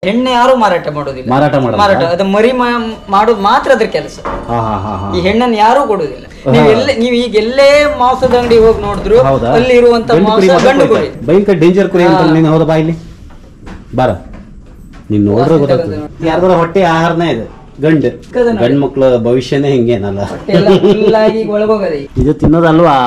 ಹೆಣ್ಣೆ ಯಾರು ಮಾರಾಟ ಮಾಡೋದಿಲ್ಲ ಮಾರಾಟ ಮಾಡಲ್ಲ? ಮಾರಾಟ ಅದು ಮರಿ ಮಾ- ಮಾಡೋದು ಮಾತ್ರ ಅದ್ರ ಕೆಲಸ ಹಾ ಹಾ ಹಾ ಹಾ ಈ ಹೆಣ್ಣನ್ನು ಯಾರು ಕೊಡುದಿಲ್ಲ ನೀವು ಎಲ್ಲ ನೀವು ಈಗ ಎಲ್ಲೇ ಮಾಂಸದ ಅಂಗಡಿ ಹೋಗಿ ನೋಡಿದ್ರು ಹೌದಾ ಅಲ್ಲಿ ಇರುವಂತ ಗಂಡು ಕುರಿ ಮಾಂಸ ಮಾತ್ರ ಗಂಡು ಕುರಿ ಕೊಯ್ತಾರೆ. ಭಯಂಕರ ಡೇಂಜರ್ ಕುರಿ ಅಂತ ನೀನು ಹೌದಾ ಬಾ ಇಲ್ಲಿ ಬಾರ ನೀನ್ ನೋಡ್ರೆ ಗೊತ್ತಾಗ್ತದೆ ಯಾರ್ದಾರ ಹೊಟ್ಟೆ ಆಹಾರನೇ ಇದೆ ಗಂಡು ಚಿಕ್ಕದು ನೋಡಿ. ಗಂಡ್ ಮಕ್ಳ ಭವಿಷ್ಯನೇ ಹಿಂಗೇನಲ್ಲ ಹೊಟ್ಟೆ ಎಲ್ಲ full ಆಗಿ ಒಳಗೋಗದೆ ಇದು ತಿನ್ನೋದಲ್ವಾ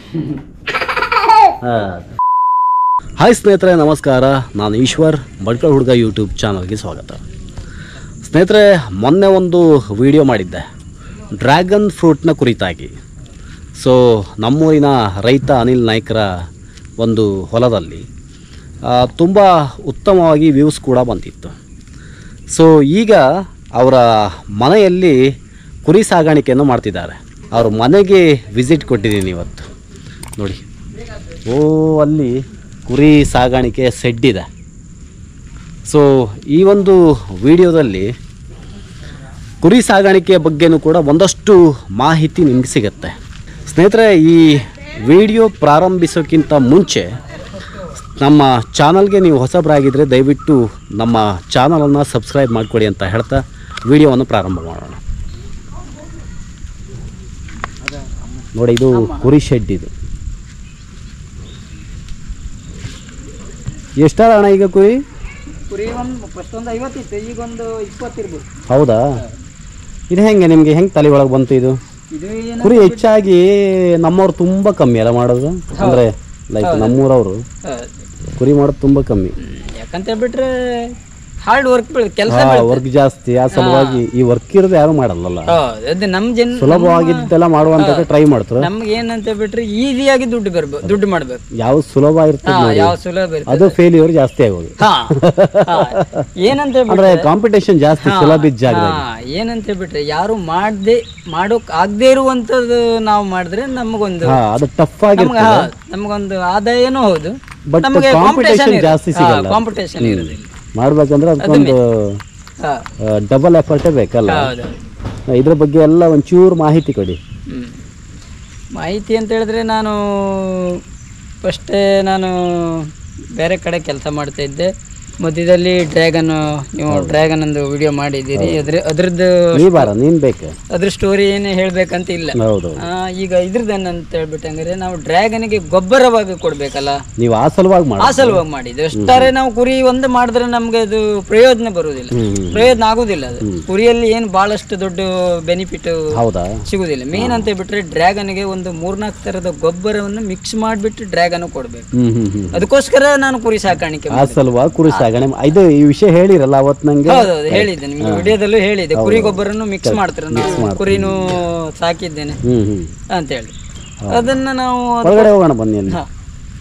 ಹಾಯ್ ಸ್ನೇಹಿತರೆ ನಮಸ್ಕಾರ ನಾನು ಈಶ್ವರ್ ಬಡ್ಕಳ ಹುಡುಗ ಯೂಟ್ಯೂಬ್ ಚಾನಲ್ಗೆ ಸ್ವಾಗತ ಸ್ನೇಹಿತರೆ ಮೊನ್ನೆ ಒಂದು ವಿಡಿಯೋ ಮಾಡಿದ್ದೆ ಡ್ರ್ಯಾಗನ್ ಫ್ರೂಟ್ನ ಕುರಿತಾಗಿ ಸೊ ನಮ್ಮೂರಿನ ರೈತ ಅನಿಲ್ ನಾಯ್ಕರ ಒಂದು ಹೊಲದಲ್ಲಿ ತುಂಬ ಉತ್ತಮವಾಗಿ ವ್ಯೂಸ್ ಕೂಡ ಬಂದಿತ್ತು ಸೊ ಈಗ ಅವರ ಮನೆಯಲ್ಲಿ ಕುರಿ ಸಾಗಾಣಿಕೆಯನ್ನು ಮಾಡ್ತಿದ್ದಾರೆ ಅವ್ರ ಮನೆಗೆ ವಿಸಿಟ್ ಕೊಟ್ಟಿದ್ದೀನಿ ಇವತ್ತು ನೋಡಿ ಓ ಅಲ್ಲಿ ಕುರಿ ಸಾಗಾಣಿಕೆ ಸೆಡ್ ಇದೆ ಸೊ ಈ ಒಂದು ವಿಡಿಯೋದಲ್ಲಿ ಕುರಿ ಸಾಗಾಣಿಕೆಯ ಬಗ್ಗೆನೂ ಕೂಡ ಒಂದಷ್ಟು ಮಾಹಿತಿ ನಿಮ್ಗೆ ಸಿಗುತ್ತೆ ಸ್ನೇಹಿತರೆ ಈ ವಿಡಿಯೋ ಪ್ರಾರಂಭಿಸೋಕ್ಕಿಂತ ಮುಂಚೆ ನಮ್ಮ ಚಾನಲ್ಗೆ ನೀವು ಹೊಸಬರಾಗಿದ್ದರೆ ದಯವಿಟ್ಟು ನಮ್ಮ ಚಾನಲನ್ನು ಸಬ್ಸ್ಕ್ರೈಬ್ ಮಾಡಿಕೊಡಿ ಅಂತ ಹೇಳ್ತಾ ವಿಡಿಯೋವನ್ನು ಪ್ರಾರಂಭ ಮಾಡೋಣ ನೋಡಿ ಇದು ಕುರಿ ಶೆಡ್ ಇದು ಎಷ್ಟಾದ ಅಣ್ಣ ಈಗ ಕುರಿ ಕುರಿ ಒಂದು ಫಸ್ಟ್ ಒಂದು ಐವತ್ತಿತ್ತು ಈಗ ಒಂದು ಇಪ್ಪತ್ತಿರ್ಬೋದು ಹೌದಾ ಇದು ಹೆಂಗೆ ನಿಮಗೆ ಹೆಂಗೆ ತಲೆ ಒಳಗೆ ಬಂತು ಇದು ಇದು ಏನು ಕುರಿ ಹೆಚ್ಚಾಗಿ ನಮ್ಮವ್ರು ತುಂಬ ಕಮ್ಮಿ ಅಲ್ಲ ಮಾಡೋದು ಅಂದರೆ ಲೈಕ್ ನಮ್ಮೂರವರು ಕುರಿ ಮಾಡೋದು ತುಂಬ ಕಮ್ಮಿ ಯಾಕಂತ ಬಿಟ್ರೆ ಹಾರ್ಡ್ ವರ್ಕ್ ಕೆಲಸ ವರ್ಕ್ ಜಾಸ್ತಿ ಆ ಸಲುವಾಗಿ ಈ ವರ್ಕ್ ಇರೋದು ಯಾರು ಮಾಡಲ್ಲಲ್ಲ ಅದು ನಮ್ ಜನ ಸುಲಭವಾಗಿದ್ದೆಲ್ಲ ಮಾಡುವಂತ ಟ್ರೈ ಮಾಡ್ತಾರೆ ನಮ್ಗೆ ಏನಂತ ಬಿಟ್ರೆ ಈಸಿಯಾಗಿ ದುಡ್ಡು ಬರ್ಬೇಕು ದುಡ್ಡು ಮಾಡ್ಬೇಕು ಯಾವ ಸುಲಭ ಇರ್ತದೆ ಹಾ ನೋಡಿ ಯಾವ ಸುಲಭ ಇರ್ತದೆ ಅದು ಫೇಲ್ಯೂರ್ ಜಾಸ್ತಿ ಆಗೋದು ಹಾ ಹಾ. ಏನಂತ ಅಂದ್ರೆ ಬಿಟ್ರೆ ಕಾಂಪಿಟೇಷನ್ ಜಾಸ್ತಿ ಸುಲಭ ಇದ್ದ ಜಾಗ ಹಾ, ಏನಂತ ಬಿಟ್ರೆ ಯಾರು ಮಾಡದೆ ಮಾಡೋಕ್ ಆಗದೆ ಇರುವಂತದ್ದು ನಾವು ಮಾಡಿದ್ರೆ ನಮಗೊಂದು ಹಾ ಅದು ಟಫ್ ನಮ್ಗೆ ಆಗಿರ್ತದೆ ಹಾ, ನಮಗೊಂದು ಆದಾಯನೂ ಹೌದು But competition ಜಾಸ್ತಿ ಸಿಗಲ್ಲ. ಕಾಂಪಿಟೇಷನ್ ಇರೋದಿಲ್ಲ ಮಾಡ್ಬೇಕಂದ್ರೆ ಅದಕ್ಕೊಂದು ಹಾ ಡಬಲ್ ಎಫರ್ಟೇ ಬೇಕಲ್ಲ ಹೌದು ಇದ್ರ ಬಗ್ಗೆ ಎಲ್ಲ ಒಂಚೂರು ಮಾಹಿತಿ ಕೊಡಿ ಹ್ಮ್. ಮಾಹಿತಿ ಅಂತ ಹೇಳಿದ್ರೆ ನಾನು ಫಸ್ಟೇ ನಾನು ಬೇರೆ ಕಡೆ ಕೆಲಸ ಮಾಡ್ತಾ ಇದ್ದೆ ಮಧ್ಯದಲ್ಲಿ ಡ್ರ್ಯಾಗನ್ ನೀವು ಡ್ರ್ಯಾಗನ್ ಒಂದು ವಿಡಿಯೋ ಮಾಡಿದ್ದೀರಿ ಅದ್ರ ಅದ್ರದ್ದು ನೀ ಬಾರ ನೀನ್ ಬೇಕು ಅದ್ರ ಸ್ಟೋರಿ ಏನು ಹೇಳ್ಬೇಕಂತ ಇಲ್ಲ ಹೌದು ಆ, ಈಗ ಇದ್ರದ್ದು ಅಂತ ಹೇಳ್ಬಿಟ್ಟು ಹಂಗಾರೆ ನಾವು ಡ್ರ್ಯಾಗನ್ಗೆ ಗೊಬ್ಬರವಾಗಿ ಕೊಡ್ಬೇಕಲ್ಲ ನೀವು ಆ ಸಲುವಾಗಿ ಆ ಮಾಡಿ ಸಲುವಾಗಿ ಮಾಡಿದ್ದು ಅಷ್ಟಾರೆ ನಾವು ಕುರಿ ಒಂದು ಮಾಡಿದ್ರೆ ನಮ್ಗೆ ಅದು ಪ್ರಯೋಜನ ಬರುವುದಿಲ್ಲ ಹ್ಮ್. ಪ್ರಯೋಜನ ಆಗುದಿಲ್ಲ ಅದು ಕುರಿಯಲ್ಲಿ ಏನು ಬಹಳಷ್ಟು ದೊಡ್ಡ ಬೆನಿಫಿಟ್ ಹೌದಾ ಸಿಗುದಿಲ್ಲ ಮೇನ್ ಅಂತ ಬಿಟ್ರೆ ಡ್ರ್ಯಾಗನ್ಗೆ ಒಂದು ಮೂರ್ನಾಲ್ಕು ತರದ ಗೊಬ್ಬರವನ್ನು ಮಿಕ್ಸ್ ಮಾಡಿಬಿಟ್ಟು ಡ್ರ್ಯಾಗನ್ ಕೊಡ್ಬೇಕು ಹ್ಮ್ ಹ್ಮ್ ಹ್ಮ್ ಅದಕ್ಕೋಸ್ಕರ ನಾನು ಕುರಿ ಸಾಕಾಣಿಕೆ ಆ ಸಲುವಾಗಿ ಕುರಿ ಸಾಗಣೆ ಇದು ಈ ವಿಷಯ ಹೇಳಿರಲ್ಲ ಅವತ್ತು ನಂಗೆ ಹೌದೌದು ಹೇಳಿದ್ದೆ ನಿಮಗೆ ವಿಡಿಯೋದಲ್ಲೂ ಹೇಳಿದೆ ಕುರಿ ಗೊಬ್ಬರನು ಮಿಕ್ಸ್ ಮಾಡ್ತಾರೆ ನಾವು ಕುರಿನೂ ಸಾಕಿದ್ದೇನೆ ಹ್ಮ್ ಹ್ಮ್ ಅಂತ ಹೇಳಿ ಅದನ್ನ ನಾವು ಒಳಗಡೆ ಹೋಗೋಣ ಬನ್ನಿ ಅಲ್ಲಿ ಹಾ.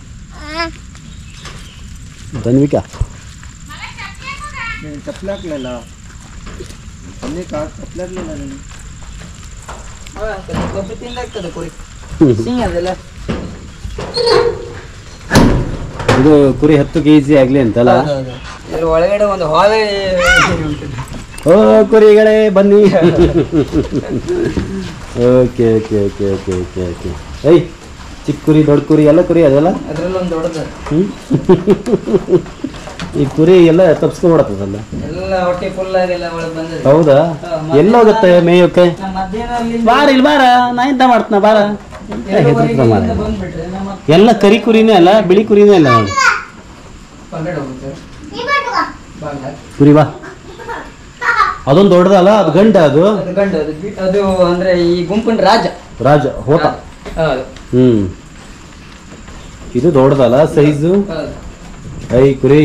ಧನ್ವಿಕಾ ಗೊಬ್ಬರ ತಿಂದಾಗ್ತದೆ ಕುರಿ ಸಿಹಿ ಅದೆಲ್ಲ ಇದು ಕುರಿ ಹತ್ತು ಕೆ ಜಿ ಆಗ್ಲಿ ಅಂತಲ್ಲ ಇದ್ರ ಒಳಗಡೆ ಒಂದು ಹಾಲೆ ಉಂಟು ಓ ಕುರಿಗಳೇ ಬನ್ನಿ okay okay okay okay okay okay ಏಯ್ ಚಿಕ್ಕ ಕುರಿ ದೊಡ್ಡ ಕುರಿ ಎಲ್ಲ ಕುರಿ ಅದೆಲ್ಲ ಅದ್ರಲ್ಲಿ ಒಂದು ದೊಡ್ಡದು ಹ್ಮ್? ಈ ಕುರಿ ಎಲ್ಲ ತಪ್ಸ್ಕೊಂಡ್ಬಿಡತ್ತದಲ್ಲ ಎಲ್ಲ ಹೊಟ್ಟೆ ಫುಲ್ ಆಗೆಲ್ಲ ಒಳಗೆ ಬಂದದೆ ಹೌದಾ ಎಲ್ಲೋಗುತ್ತೆ ಮೇಯೋಕೆ ನಮ್ಮ ಮಧ್ಯಾಹ್ನ ಬಾರ ಇಲ್ಲಿ ಬಾರ ನಾ ಎಂತ ಮಾಡ್ತನ ಬಾರ ಎರಡೂವರೆಗೆ ಇಲ್ಲಿಂದ ಬಂದ್ಬಿಟ್ರೆ ನಮ್ಮ ಎಲ್ಲ ಕರಿ ಕುರಿನೇ ಅಲ್ಲ ಬಿಳಿ ಕುರಿನೇ ಅಲ್ಲ ನೋಡಿ ಹೊರಗಡೆ ಹೋಗುತ್ತೆ ಬಾಗ್ಲ. ಕುರಿ ಬಾ ಅದೊಂದು ದೊಡ್ಡದಲ್ಲ ಅದು ಗಂಡ ಅದು ಅದು ಗಂಡು ಅದು ಬಿ- ಅದು ಅಂದ್ರೆ ಈ ಗುಂಪಿನ ರಾಜ ರಾಜ ಹೋತ ಹೌದು ಹ್ಮ್ ಇದು ದೊಡ್ಡದಲ್ಲ ಸೈಜು ಹೌದು ಐ ಕುರಿ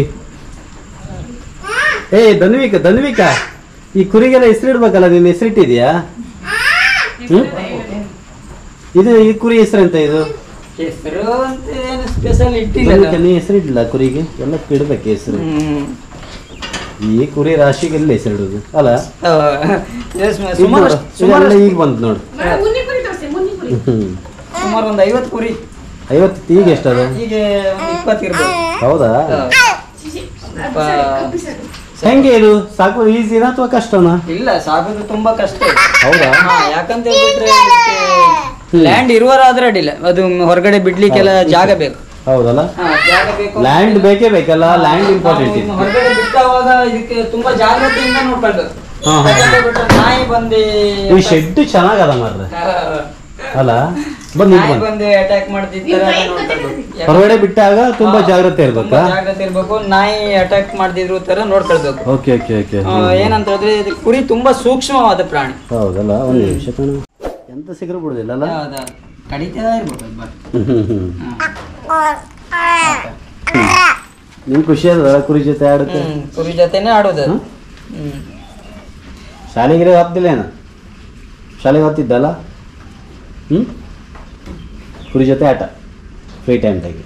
ಏ ಧನ್ವಿಕ ಧನ್ವಿಕ ಈ ಕುರಿಗೆಲ್ಲ ಹೆಸರಿಡ್ಬೇಕಲ್ಲ ನಿನ್ನ ಹೆಸರಿಟ್ಟಿದ್ಯಾ ಹ್ಮ್ ಇದು ಈ ಕುರಿ ಹೆಸರೆಂತ ಇದು ಹೆಸರು ಅಂತ ಏನು ಸ್ಪೆಷಲ್ ಇಟ್ಟಿಲ್ಲ ಧನ್ವಿಕ ನಾವು. ನೀ ಹೆಸರಿಡ್ಲ ಕುರಿಗೆ ಎಲ್ಲ ಇಡ್ಬೇಕು ಹೆಸರು ಹ್ಮ್. ಈ ಕುರಿ ರಾಶಿಗೆಲ್ಲ ಹೆಸರಿಡುದು ಅಲ್ಲ ಹೌದು. ಎಸ್ ಮ- ಇದು ಸುಮಾರು ನೋಡು, ಸುಮಾರು ಇದೆಲ್ಲ ಈಗ ಬಂತು ನೋಡು ಹ್ಮ್ ಸುಮಾರು ಒಂದು ಐವತ್ತು ಕುರಿ ಐವತ್ತು ಈಗ ಎಷ್ಟದ ಈಗ ಒಂದು ಇಪ್ಪತ್ತು ಇರ್ಬೋದು ಹೌದಾ ಸ್ವಲ್ಪ ಹೆಂಗೆ ಇದು ಸಾಕು ಈಸಿನಾ ಅಥವಾ ಕಷ್ಟನಾ ಇಲ್ಲ ಸಾಕೋದು ತುಂಬಾ ಕಷ್ಟ ಹೌದಾ ಹಾ, ಯಾಕಂತ ಹೇಳ್ಬಿಟ್ರೆ ಲ್ಯಾಂಡ್ ಇರುವರಾದ್ರೆ ಅಡ್ಡಿಲ್ಲ ಅದು ಹೊರಗಡೆ ಬಿಡ್ಲಿಕ್ಕೆಲ್ಲ ಜಾಗ ಬೇಕು ಹೌದಲ್ಲ ಹಾ, ಜಾಗ ಬೇಕು ಲ್ಯಾಂಡ್ ಬೇಕೇ ಬೇಕಲ್ಲ ಲ್ಯಾಂಡ್ ಇಂಪಾರ್ಟೆಂಟ್ ನಾವು ಇನ್ನು ಹೊರಗಡೆ ಬಿಟ್ಟಾವಾಗ ಇದಕ್ಕೆ ತುಂಬಾ ಜಾಗ್ರತೆಯಿಂದ ನೋಡ್ಕೊಳ್ಬೇಕು ಹಾ, ಹಾ. ಯಾಕಂದ್ರೆ ಬಿಟ್ರೆ ನಾಯಿ ಬಂದು ಈ ಶೆಡ್ ಚೆನ್ನಾಗದ ಮಾರ್ರೆ ಹಾ, ಅಲ್ಲ ಬಂದ್ ನಿಂತು ನಾಯಿ ಬಂದು ಬಂದು ಅಟ್ಯಾಕ್ ಮಾಡ್ತಿರ್ತಾರೆ ಅದನ್ನ ನೋಡ್ಕೊಳ್ಬೇಕು ಯಾಕಂದ್ರೆ ಹೊರಗಡೆ ಬಿಟ್ಟಾಗ ತುಂಬಾ ಜಾಗ್ರತೆ ತುಂಬಾ ಇರ್ಬೇಕಾ ಜಾಗ್ರತೆ ಇರ್ಬೇಕು ನಾಯಿ ಅಟ್ಯಾಕ್ ಮಾಡ್ತಿದ್ರು ತರ ನೋಡ್ಕೊಳ್ಬೇಕು ಓಕೆ ಓಕೆ ಓಕೆ ಆ, ಏನಂತ ಹೇಳಿದ್ರೆ ಇದು ಕುರಿ ತುಂಬಾ ಸೂಕ್ಷ್ಮವಾದ ಪ್ರಾಣಿ ಹೌದಲ್ಲ ಒಂದು ನಿಮಿಷ ಕಣ ಎಂತ ಸಿಗರು ಬಿಡುದಿಲ್ಲ ಅಲ್ಲ ಹೌದಾ ಕಡಿತಾ ಇರ್ಬೇಕು ಅದು ಬಟ್. ಹ್ಮ್ ಹ್ಮ್ ಹ್ಮ್ ಹಾ. ನಿಮ್ ಖುಷಿ ಅದ ಕುರಿ ಜೊತೆ ಆಡುತ್ತೆ ಹ್ಮ್ ಕುರಿ ಜೊತೆನೆ ಆಡೋದು ಅದು. ಹ್ಮ್ ಶಾಲೆಗೆ ಹತ್ತಿಲ್ಲ ಏನ ಶಾಲೆಗೆ ಹತ್ತಿದ್ದಲ್ಲ ಹ್ಮ್ ಕುರಿ ಜೊತೆ ಆಟ ಫ್ರೀ ಟೈಮ್ ತಾಗಿ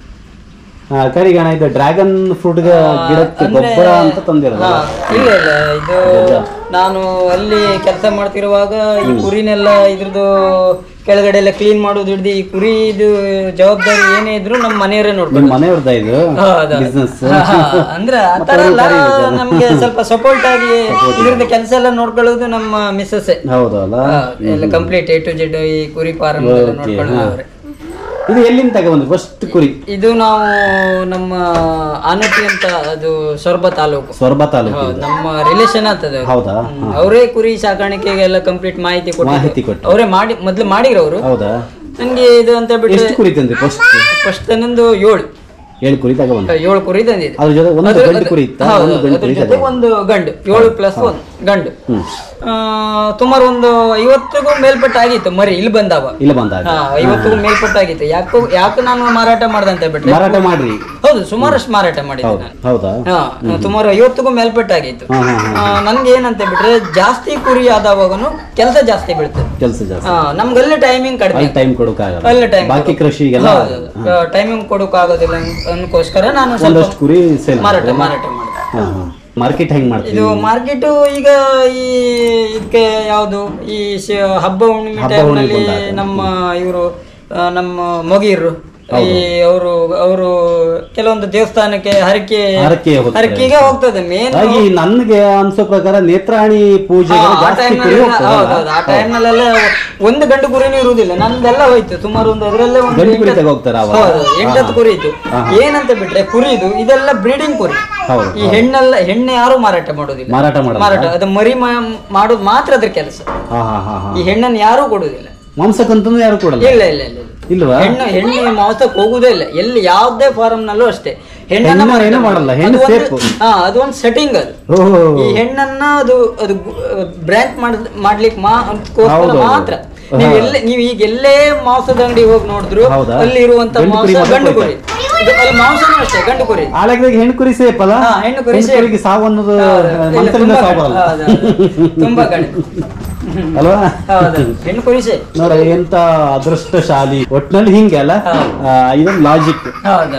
ಹಾ ಕರಿಗಣ ಇದು ಡ್ರ್ಯಾಗನ್ ಫ್ರೂಟ್ ಗಿಡಕ್ಕೆ ಅಂದ್ರೆ- ಗೊಬ್ಬರ ಅಂತ ತಂದಿರಲ್ಲ ಹಾ, ಇಲ್ಲ ಇಲ್ಲ ಇದು ನಾನು ಅಲ್ಲಿ ಕೆಲಸ ಮಾಡ್ತಿರುವಾಗ ಈ ಕುರಿನೆಲ್ಲ ಇದ್ರದ್ದು ಕೆಳಗಡೆ ಎಲ್ಲ ಕ್ಲೀನ್ ಮಾಡೋದು ಹಿಡ್ದು ಈ ಕುರಿದು ಜವಾಬ್ದಾರಿ ಏನೇ ಇದ್ರು ನಮ್ಮ ಮನೆಯವರೇ ನಿಮ್ ನೋಡ್ಕೊಂಡು ಮನೆಯವ್ರದ ಇದು ಹೌದು. ಬಿಸ್ನೆಸ್ ಹಾ, ಹಾ. ಅಂದ್ರೆ ಆ ತರ ಎಲ್ಲ ನಮ್ಗೆ ಸ್ವಲ್ಪ ಸಪೋರ್ಟ್ ಆಗಿ ಇದ್ರದ್ದು ಕೆಲಸ ಎಲ್ಲ ನೋಡ್ಕೊಳ್ಳೋದು ನಮ್ಮ ಮಿಸ್ಸಸ್ ಹೌದಲ್ಲ ಎಲ್ಲ ಕಂಪ್ಲೀಟ್ ಎ ಟು ಜೆಡ್ ಈ ಕುರಿ ಫಾರ್ಮ್ Okay, ನೋಡ್ಕೊಳ್ಳೋದು ಹಾ. ಅವ್ರೆ. ಇದು ಎಲ್ಲಿಂದ ತಗೊಂಡ್ಬಂದ್ರಿ ಫಸ್ಟ್ ಕುರಿ ಇದು ನಾವು ನಮ್ಮ ಆನತಿ ಅಂತ ಅದು ಸೊರಬ ತಾಲೂಕು ಸೊರಬ ತಾಲೂಕು ಹೌದು, ನಮ್ಮ ರಿಲೇಷನ್ ಆಗ್ತದೆ ಅವ್ರು. ಹೌದಾ ಹ್ಮ್. ಅವರೇ ಕುರಿ ಸಾಕಾಣಿಕೆಗೆಲ್ಲ ಕಂಪ್ಲೀಟ್ ಮಾಹಿತಿ ಮಾಹಿತಿ ಕೊಟ್ಟು ಕೊಟ್ಟು ಅವರೇ ಮಾಡಿ ಮೊದ್ಲು ಮಾಡಿರೋರು ಹೌದಾ ನನ್ಗೆ ಇದು ಅಂತ ಬಿಟ್ರೆ ಎಷ್ಟು ಕುರಿ ತಂದ್ರಿ ಫಸ್ಟ್ ಫಸ್ಟ್ ನಂದು ಏಳು ಏಳು ಕುರಿ ತಗೊಂಡ್ಬಂದ್ರಿ ಏಳು ಕುರಿ ತಂದಿದೆ ಅದ್ರ ಜೊತೆ ಒಂದು ಅದ್ರ- ಗಂಡು ಕುರಿ ಇತ್ತ ಹೌದು, ಒಂದು ಗಂಡು ಅದ್ರ ಕುರಿ ಜೊತೆ ತಗೊಂಡ್ರಿ. ಒಂದು ಗಂಡು ಏಳು ಪ್ಲಸ್ ಒಂದು ಗಂಡು ಹ್ಮ್ ಆ, ಸುಮಾರು ಒಂದು ಐವತ್ತಿಗೂ ಮೇಲ್ಪಟ್ಟ ಆಗಿತ್ತು ಮರಿ ಇಲ್ಲಿ ಬಂದವ ಇಲ್ಲ ಬಂದಾಗ ಹಾ ಐವತ್ತಿಗೂ ಮೇಲ್ಪಟ್ಟ ಆಗಿತ್ತು ಯಾಕೋ ಯಾಕೆ ನಾನು ಮಾರಾಟ ಮಾಡ್ದಂತ ಬಿಟ್ರೆ ಮಾರಾಟ ಮಾಡ್ರಿ ಹೌದು ಸುಮಾರಷ್ಟು ಮಾರಾಟ ಮಾಡಿದ್ದೆ ಹೌದು ನಾನು ಹೌದಾ ಹಾ ಸುಮಾರು ಐವತ್ತಿಗೂ ಮೇಲ್ಪಟ್ಟಾಗಿತ್ತು ಹಾ ಹಾ ಹಾ ಆ, ನನ್ಗೆ ಏನಂತ ಬಿಟ್ರೆ ಜಾಸ್ತಿ ಕುರಿ ಆದವಾಗನು ಕೆಲಸ ಜಾಸ್ತಿ ಬೀಳ್ತದೆ ಕೆಲಸ ಜಾಸ್ತಿ ಹಾ ನಮ್ಗಲ್ಲಿ ಟೈಮಿಂಗ್ ಕಡಿಮೆ ಅಲ್ಲಿ ಟೈಮ್ ಕೊಡೋಕ್ಕಾಗಲ್ಲ ಅಲ್ಲಿ ಟೈಮ್ ಬಾಕಿ ಕೃಷಿಗೆಲ್ಲ ಟೈಮಿಂಗ್ ಕೊಡೋಕ್ ಆಗೋದಿಲ್ಲ ಅನ್ಕೋಸ್ಕರ ನಾನು ಸ್ವಲ್ಪ ಒಂದಷ್ಟು ಕುರಿ ಸೇಲ್ ಮಾರಾಟ ಮಾರಾಟ ಮಾಡಿದೆ ಹಾ ಹಾ ಮಾರ್ಕೆಟ್ ಹೆಂಗ್ ಮಾಡ್ತೀವಿ ಇದು ಮಾರ್ಕೆಟ್ ಈಗ ಈ ಇದಕ್ಕೆ ಯಾವುದು ಈ ಶ- ಹಬ್ಬ ಹುಣ್ಣಿಮೆ ಹಬ್ಬ time ಹುಣ್ಣಿಮೆ ನಲ್ಲಿ ಬಂದಾಗ. ನಮ್ಮ ಇವರು ನಮ್ಮ ಮೊಗೀರು ಈ ಅವರು ಅವರು ಕೆಲವೊಂದು ದೇವಸ್ಥಾನಕ್ಕೆ ಹರಕೆ ಹರಕೆ ಹೋಗ್ತಾರೆ. ಹರಕೆಗೆ ಹೋಗ್ತದೆ ಮೇನ್ ಹಾಗಾಗಿ ನನ್ಗೆ ಅನ್ಸೋ ಪ್ರಕಾರ ನೇತ್ರಾಣಿ ಪೂಜೆಗೆ ಜಾಸ್ತಿ ಕುರಿ ಹೋಗ್ತದೆ ಹೌದೌದು ಆ ಟೈಮ್ ನಲ್ಲೆಲ್ಲ ಒಂದು ಗಂಡು ಕುರಿನೂ ಇರುವುದಿಲ್ಲ ನಂದೆಲ್ಲ ಹೋಯ್ತು ಸುಮಾರು ಒಂದು ಅದರಲ್ಲೇ ಒಂದು ಗಂಡು ಕುರಿ ಎಂಟತ್ತು- ತಗೋಗ್ತಾರ ಅವಾಗ? ಹೌದು ಎಂಟತ್ತು ಕುರಿ ಇತ್ತು ಹಾ. ಏನಂತ ಬಿಟ್ರೆ ಕುರಿದು ಇದೆಲ್ಲ ಬ್ರೀಡಿಂಗ್ ಕುರಿ ಹೌದು ಈ ಹೆಣ್ಣೆಲ್ಲ ಹೆಣ್ಣೆ ಯಾರು ಮಾರಾಟ ಮಾಡೋದಿಲ್ಲ ಮಾರಾಟ ಮಾಡಲ್ಲ ಮಾರಾಟ ಅದು ಮರಿ ಮಾ- ಮಾಡೋದು ಮಾತ್ರ ಅದ್ರ ಕೆಲಸ ಹಾ ಹಾ ಹಾ ಹಾ ಈ ಹೆಣ್ಣನ್ನು ಯಾರೂ ಕೊಡುವುದಿಲ್ಲ ಮಾಂಸಕ್ಕಂತೂ ಯಾರು ಕೊಡಲ್ಲ ಇಲ್ಲ ಇಲ್ಲ ಇಲ್ಲ ಇಲ್ಲ. ಇಲ್ವಾ ಹೆಣ್ಣು ಹೆಣ್ಣು ಮಾಂಸಕ್ಕೆ ಹೋಗುದೇ ಇಲ್ಲ ಎಲ್ಲಿ ಯಾವ್ದೇ ಫಾರಂ ನಲ್ಲೂ ಅಷ್ಟೇ ಹೆಣ್ಣನ್ನ ಹೆಣ್ಣನ್ನ ಮಾರಾಟ ಏನೂ ಮಾಡಲ್ಲ, ಹೆಣ್ಣು ಅದು ಒಂದು- safe. ಹಾ ಅದು ಒಂದು ಸೆಟ್ಟಿಂಗ್ ಅದು ಓಹೋ ಈ ಹೆಣ್ಣನ್ನ ಅದು ಅದು ಬ್ರ್ಯಾಂಚ್ ಮಾಡ್ಲಿಕ್ಕೆ ಮಾ ಅಂತ್ಕೋಸ್ಕರ ಹೌದು, ಹೌದು. ಮಾತ್ರ ನೀವು ಎಲ್ಲೇ ನೀವು ಈಗ ಎಲ್ಲೇ ಮಾಂಸದ ಅಂಗಡಿ ಹೋಗಿ ನೋಡಿದ್ರು ಹೌದಾ? ಅಲ್ಲಿ ಇರುವಂತ ಗಂಡು ಮಾಂಸ ಕುರಿ ಮಾತ್ರ ಗಂಡು ಕುರಿ ಕೊಯ್ತಾರೆ. ಇದು ಅಲ್ಲಿ ಮಾಂಸನೂ ಅಷ್ಟೇ ಗಂಡು ಕುರಿ ಆ ಲೆಕ್ಕದಾಗ ಹೆಣ್ಣು ಕುರಿ ಸೇಫ್ ಅಲ್ಲ ಹಾ, ಹೆಣ್ಣು ಕುರಿ safe. ಕುರಿಗೆ ಸಾವು ಅನ್ನೋದು ಹೌದು. ಇಲ್ಲ, ಮಂತ್ರದಿಂದ ತುಂಬಾ ಸಾವು ಕಡಿಮೆ. ಬರಲ್ಲ ಹೌದು, ಹೌದು. ತುಂಬಾ ಕಡಿಮೆ ಅಲ್ವಾ ಹೌದು ಹೆಣ್ಣು ಕುರಿ ಸೇ ನೋಡ ಎಂತ ಅದೃಷ್ಟಶಾಲಿ ಒಟ್ನಲ್ಲಿ ಹಿಂಗೆ ಅಲ್ಲ ಹೌದು. ಆ, ಇದೊಂದು ಲಾಜಿಕ್ ಹೌದು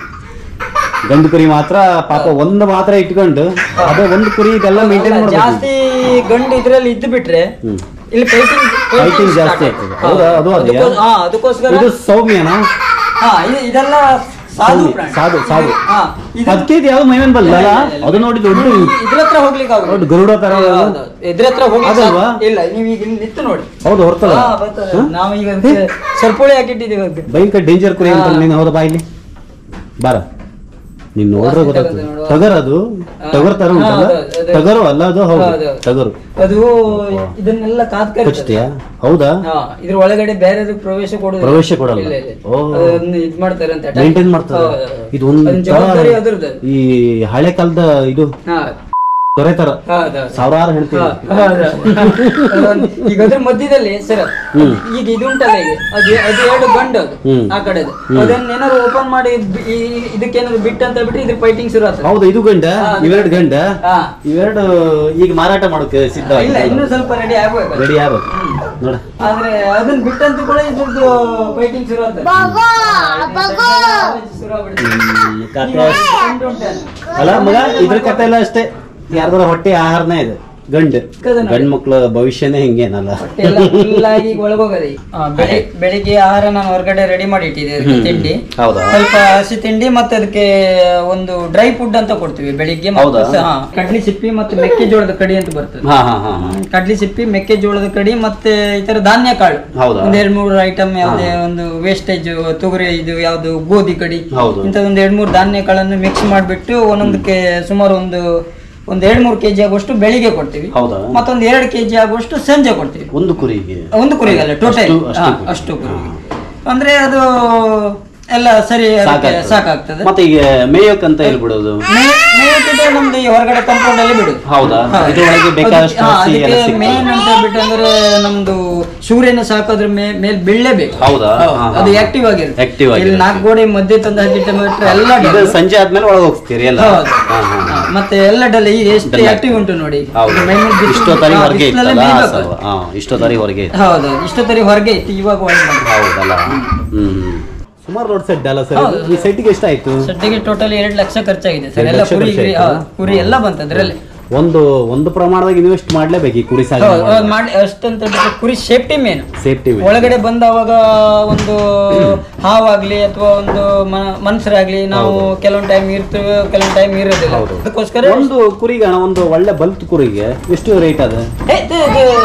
ಗಂಡು ಕುರಿ ಮಾತ್ರ ಪಾಪ ಒಂದು ಮಾತ್ರ ಇಟ್ಕೊಂಡು ಅದೇ ಒಂದು ಕುರಿ ಇದೆಲ್ಲ ಮೇಂಟೈನ್ ಅಲ್ಲ, ಮಾಡ್ಬೇಕು ಜಾಸ್ತಿ ಗಂಡು ಇದ್ರಲ್ಲಿ ಇದ್ದು ಬಿಟ್ರೆ ಹ್ಮ್. ಇಲ್ಲಿ ಫೈಟಿಂಗ್ Fighting ಜಾಸ್ತಿ ಆಗ್ತದೆ. ಹೌದಾ? ಅದು ಅದೇಯಾ? ಹಾ ಅದಕ್ಕೋಸ್ಕರ ಇದು ಸೌಮ್ಯನಾ ಹಾ ಇದು- ಇದೆಲ್ಲ ಸಾಧು ಸೌಮ್ಯ, ಪ್ರಾಣಿ. ಸಾಧು ಸಾಧು ಹಾ ಇದು ಅದಕ್ಕೆ ಇದು ಯಾವ್ದು ಮೈಮೇನ್ ಬರಲ್ಲ ಇಲ್ಲ, ಇಲ್ಲ, ಇಲ್ಲ. ಅದು ನೋಡಿ ದೊಡ್ಡ ಇದ್ರ ಹತ್ರ ಹೋಗ್ಲಿಕ್ಕೆ ಆಗುದಿಲ್ಲ. ದೊಡ್ಡ ಗರುಡ ತರ ಹೌದು, ಹೌದು. ಇದ್ರ ಹತ್ರ ಹೋಗ್ಲಿಕ್ಕೆ ಅದಲ್ವಾ? ಸಾಧ್ಯ- ಇಲ್ಲ ನೀವು ಈಗ ಇಲ್ಲಿ ನಿಂತು ನೋಡಿ ಹೌದು ಹೊರ್ತದ ಹಾ, ಬರ್ತದೆ. ನಾವು ಈಗ ಅದಕ್ಕೆ ಸರ್ಪುಳಿ ಹಾಕಿಟ್ಟಿದ್ದೀವಿ ಅದಕ್ಕೆ. ಭಯಂಕರ ಡೇಂಜರ್ ಕುರಿ ಅಂತ ಹಾ. ನೀನು ಹೌದಾ ಬಾ ಇಲ್ಲಿ ಬಾರ ನೀನ್ ನೋಡ್ರೆ ವಾಸಿ ಗೊತ್ತಾಗ್ತದೆ ತಗೊಂಡು ನೋಡುವ. ಟಗರ್ ಅದು ಹಾ. ಟಗರ್ ತರ ಹಾ, ಉಂಟಲ್ಲ ಹೌದು, ಹೌದು. ಟಗರು ಅಲ್ಲ ಅದು ಹೌದು ಹೌದು. ಟಗರು ಅದು ಇದನ್ನೆಲ್ಲ ಕಾದ್ಕರ್ತದೆ ಕಚ್ತೀಯಾ ಹೌದಾ ಹಾ ಇದ್ರ ಒಳಗಡೆ ಬೇರೆ ಪ್ರವೇಶ ಕೊಡುದು ಪ್ರವೇಶ ಕೊಡಲ್ಲ. ಇಲ್ಲ, ಇಲ್ಲ. ಓ. ಅದನ್ನ ಇದ್ ಮಾಡ್ತಾರೆ ಅಂತ attack. ಮೇಂಟೈನ್ ಮಾಡ್ತದೆ ಹೌದು, ಹೌದು. ಇದು ಒಂದು ಅದನ್ನ ಜವಾಬ್ದಾರಿ ಅದ್ರದ್ದು. ಈ ಹಳೆ ಕಾಲದ ಇದು ಹಾ ತೊರೆ ತರ ಹೌದು, ಹೌದು. ಸಾವಿರಾರು ಹೇಳ್ತೀವಿ ಅದೊಂದು- ಈಗ ಅದ್ರ ಮಧ್ಯದಲ್ಲಿ ಸರ್ ಹ್ಮ್. ಈಗ ಇದುಂಟಲ್ಲ ಈಗ ಅದು ಅದು ಎರಡು ಗಂಡು ಅದು ಹ್ಮ್. ಆ ಕಡೆದು ಅದನ್ನ ಏನಾದ್ರು ಓಪನ್ ಮಾಡಿ ಬಿ- ಈ- ಇದಕ್ಕೇನಾದ್ರು ಬಿಟ್ಟು ಅಂತ ಬಿಟ್ರೆ ಇದ್ರ ಫೈಟಿಂಗ್ ಶುರು ಆಗ್ತದೆ ಹೌದು ಇದು ಗಂಡ ಹಾ, ಅದು ಇವೆರಡು ಗಂಡ ಹಾ. ಇವೆರಡು ಈಗ ಮಾರಾಟ ಮಾಡೋಕೆ ಸಿದ್ಧ ಇಲ್ಲ ಇನ್ನೂ ಸ್ವಲ್ಪ ರೆಡಿ ಆಗ್ಬೇಕು ರೆಡಿ ಆಗ್ಬೇಕು ನೋಡ ಆದ್ರೆ ಅದನ್ನ ಬಿಟ್ಟಂತೂ ಕೂಡ ಇದ್ರದ್ದು ಫೈಟಿಂಗ್ ಶುರು ಆಗ್ತದೆ ಶುರು ಆಗ್ಬಿಡುತ್ತೆ. ಹ್ಮ್, ಕತೆ ಈಗ ಗಂಡು ಉಂಟಲ್ಲ? ಅಲ್ಲ ಮಗ ಇದ್ರ ಕತೆ ಎಲ್ಲ ಅಷ್ಟೇ ಯಾರ್ದಾರ ಹೊಟ್ಟೆ ಆಹಾರನೇ ಇದೆ ಗಂಡು ಚಿಕ್ಕದು ನೋಡಿ. ಗಂಡ್ ಮಕ್ಳ ಭವಿಷ್ಯನೇ ಹಿಂಗೇನಲ್ಲ ಹೊಟ್ಟೆ ಎಲ್ಲ ಫುಲ್ ಆಗಿ ಒಳಗೋಗದೆ ಬೆಳಿಗ್ಗೆ ಆಹಾರ ನಾನು ಹೊರಗಡೆ ರೆಡಿ ಮಾಡಿ ಇಟ್ಟಿದ್ದೆ ಅದಕ್ಕೆ ತಿಂಡಿ ಹೌದಾ ಸ್ವಲ್ಪ ಹಸಿ ತಿಂಡಿ ಮತ್ತೆ ಅದಕ್ಕೆ ಒಂದು ಡ್ರೈ ಫುಡ್ ಅಂತ ಕೊಡ್ತೀವಿ ಬೆಳಿಗ್ಗೆ ಮತ್ತೆ ಹೌದಾ? ಸ- ಹಾ, ಕಡ್ಲಿ ಸಿಪ್ಪಿ ಮತ್ತೆ ಮೆಕ್ಕೆಜೋಳದ ಕಡಿ ಅಂತ ಬರ್ತದೆ ಹಾ ಹಾ ಹಾ ಹಾ ಕಡ್ಲಿ ಸಿಪ್ಪಿ ಮೆಕ್ಕೆಜೋಳದ ಕಡಿ ಮತ್ತೆ ಈ ತರ ಧಾನ್ಯ ಕಾಳು ಹೌದಾ? ಒಂದ್ ಎರಡ್ ಮೂರು ಐಟಮ್ ಯಾವ್ದೇ ಒಂದು ವೇಸ್ಟೇಜ್ ತೊಗರಿ ಇದು ಯಾವ್ದು ಗೋಧಿ ಕಡಿ ಹೌದು. ಇಂತ ಒಂದ್ ಎರಡ್ ಮೂರು ಧಾನ್ಯ ಕಾಳನ್ನು ಮಿಕ್ಸ್ ಮಾಡ್ಬಿಟ್ಟು ಒಂದೊಂದಕ್ಕೆ ಸುಮಾರು ಒಂದು ಒಂದ್ ಎರಡ್ ಮೂರು ಕೆಜಿ ಆಗುವಷ್ಟು ಬೆಳಿಗ್ಗೆ ಕೊಡ್ತೀವಿ ಹೌದಾ ಮತ್ತೊಂದ್ ಎರಡು ಕೆಜಿ ಆಗುವಷ್ಟು ಸಂಜೆ ಕೊಡ್ತೀವಿ ಒಂದು ಕುರಿಗೆ ಒಂದು ಕುರಿಗಲ್ಲ ಟೋಟಲ್ ಅಷ್ಟು- ಅಷ್ಟು ಕುರಿ. ಅಷ್ಟು ಕುರಿ ಅಂದ್ರೆ ಅದು ಎಲ್ಲ ಸರಿ ಅದಕ್ಕೆ ಸಾಕಾಗ್ತದೆ. ಸಾಕಾಗ್ತದೆ ಮತ್ತೆ ಈಗ ಮೇಯೋಕ್ಕಂತ ಎಲ್ಲಿ ಬಿಡೋದು ಮೇ- ಮೇಯ್ತಿದ್ರೆ ನಮ್ದು ಈ ಹೊರಗಡೆ ಕಾಂಪೌಂಡ್ ಅಲ್ಲಿ ಬಿಡುದು ಹೌದಾ ಹಾ. ಇದ್ರೊಳಗೆ ಬೇಕಾದಷ್ಟು ಹಾ, ಹಸಿ ಎಲ್ಲ ಅದಕ್ಕೆ ಮೇನ್ ಸಿಗ್ತದೆ ಅಂತ ಹೇಳ್ಬಿಟ್ಟು ಅಂದ್ರೆ ನಮ್ದು ಸೂರ್ಯನ ಸಾಕೋದ್ರ ಮೇ ಮೇಲೆ ಬೀಳಲೇಬೇಕು ಹೌದಾ ಹೌದು, ಹಾ, ಹಾ. ಅದು ಆಕ್ಟಿವ್ ಆಗಿರುತ್ತೆ Active ಇಲ್ಲಿ ಆಗಿರುತ್ತೆ. ನಾಲ್ಕು ಗೋಡೆ ಮಧ್ಯೆ ತಂದು ಹಾಕಿಟ್ಟ ಎಲ್ಲ ಇದು ಡಲ್. ಸಂಜೆ ಆದ್ಮೇಲೆ ಒಳಗೆ ಹೋಗ್ತೀರಿ ಎಲ್ಲ ಹೌದು. ಹಾ, ಹಾ, ಹಾ, ಹಾ. ಮತ್ತೆ ಎಲ್ಲ ಡಲ್ ಈ ಎಷ್ಟು Dull ಆಕ್ಟಿವ್ ಉಂಟು ನೋಡಿ ಹೌದು ಮೈ ಮೇಲೆ ಬಿಸಿಲು- ಇಷ್ಟೊತ್ತರಿ ಹಾ, ಹೊರಗೆ ಬಿಸಿಲಲ್ಲೇ ಇತ್ತಲ್ಲ ಮೇಯ್ಬೇಕು. ಸಲ್ವ. ಹಾ ಇಷ್ಟೊತ್ತರಿ ಹೊರಗೆ ಇತ್ತು ಹೌದು ಇಷ್ಟೊತ್ತರಿ ಹೊರಗೆ ಇತ್ತು ಇವಾಗ ಒಳಗೆ ಬಂತು. ಹೌದಲ್ಲ ಹ್ಮ್ ಸುಮಾರು ರೋಡ್ ಸೆಟ್ ಅಲ್ಲ ಸರ್ ಹೌದು. ಈ ಸೆಟ್ಗೆ ಎಷ್ಟಾಯ್ತು ಸದ್ಯಕ್ಕೆ ಟೋಟಲ್ ಎರಡು ಲಕ್ಷ ಖರ್ಚಾಗಿದೆ ಸರ್ ಎರಡು ಎಲ್ಲ ಲಕ್ಷ ಕುರಿ ಗಿರಿ- ಹಾ, ಖರ್ಚಾಯ್ತಾ? ಕುರಿ ಎಲ್ಲ ಬಂತು ಅದ್ರಲ್ಲಿ ಒಂದು ಒಂದು ಪ್ರಮಾಣದಾಗ ಇನ್ವೆಸ್ಟ್ ಮಾಡ್ಲೇಬೇಕು ಈ ಕುರಿ ಹೌದು, ಹೌದು, ಸಾಗಣೆ ಮಾಡಿ ಅಷ್ಟಂತ ಬಿಟ್ಟು ಕುರಿ ಸೇಫ್ಟಿ ಮೇನ್ ಸೇಫ್ಟಿ ಒಳಗಡೆ ಬಂದವಾಗ ಒಂದು ಹಾವಾಗ್ಲಿ ಅಥವಾ ಒಂದು ಮ- ಮನುಷ್ಯರಾಗ್ಲಿ ನಾವು ಕೆಲವೊಂದು ಟೈಮ್ ಇರ್ತೇವೆ ಕೆಲವೊಂದು ಟೈಮ್ ಇರೋದಿಲ್ಲ ಹೌದು. ಅದಕ್ಕೋಸ್ಕರ ಒಂದು ಕುರಿಗೆ ಅಣ್ಣ, ಒಂದು ಒಳ್ಳೆ ಬಲ್ತ್ ಕುರಿಗೆ ಎಷ್ಟು ರೇಟ್ ಅದ ಏ, ಇದು- ಇದು